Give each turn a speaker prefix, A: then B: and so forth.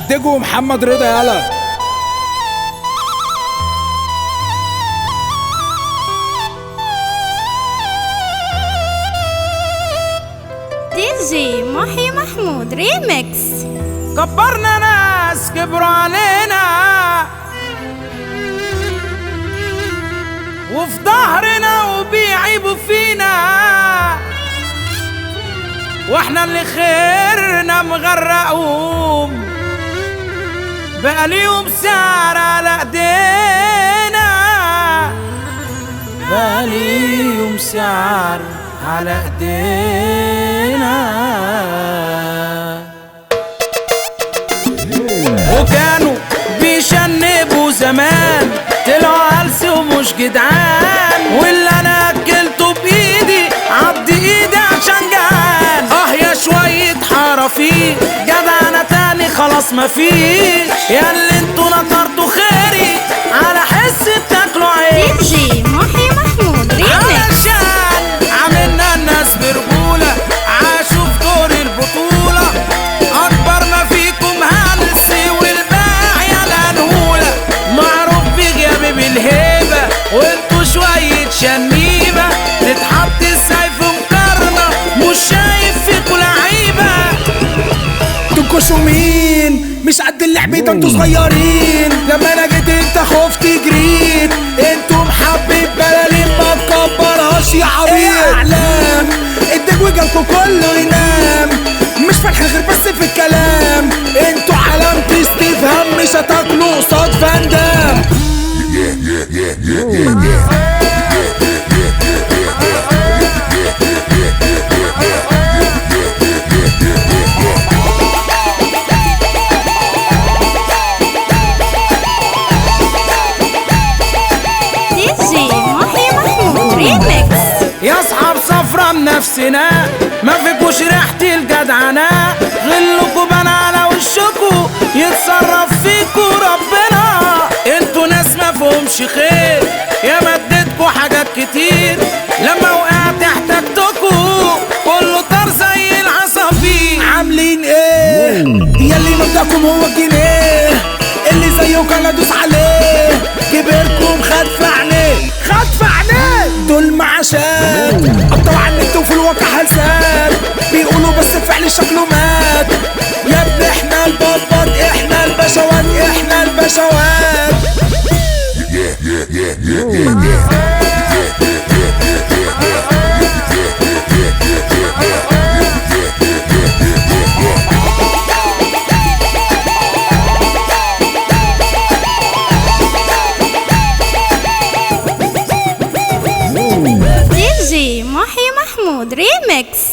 A: الدجو محمد رضا يلا
B: دي جي محي محمود ريميكس
A: كبرنا ناس كبروا علينا وفي ظهرنا وبيعيبوا فينا واحنا اللي خيرنا مغرقوم بقى ليهم سعر على ايدينا بقى ليهم سعر على ايدينا وكانوا بيشنبوا زمان طلعوا هلس ومش جدعان واللي انا اكلته بايدي عض ايدي عشان جعان اه يا شوية حرافيق جدع انا تاني خلاص مفيش يا اللي انتوا نطرتوا خيري على حس بتاكلوا
B: دي
A: عيش
B: جي محي محمود ريميكس
A: علشان عملنا الناس برجولة عاشوا في دور البطولة أكبر ما فيكم هلس والباقية الهنهولة معروف بغياب بالهيبة وانتوا شوية شنيبة تتحط السيف مقارنة مش شايف فيكوا لعيبة
C: تنكشوا مين مش قد اللعب ده انتوا صغيرين لما انا جيت انت خفت جريت انتوا محبب بلالين ما تكبرهاش يا عبيط اعلام الدجو جالكوا كله ينام مش فالح غير بس في الكلام انتوا علامة استفهام مش هتاكلوا قصاد فاندام
B: دي جي محي محمود ريميكس
A: يا اصحاب صفرة من نفسنا ما فيكوش ريحة الجدعنة غلكوا بان على وشكوا يتصرف فيكوا ربنا انتوا ناس ما فيهمش خير يا مدتكوا حاجات كتير لما وقعت احتجتكوا كله طار زي العصافير
C: عاملين ايه ياللي مبدأكم هو الجنيه اللي زيه كان ادوس عليه كبركم خد في عينيه خد في عينيه دول معاشات قطعوا عن النت وفي الواقع هلسات بيقولوا بس الفعل شكله مات يا ابني احنا البابات احنا البشوات احنا البشوات
B: دي جي محي محمود ريميكس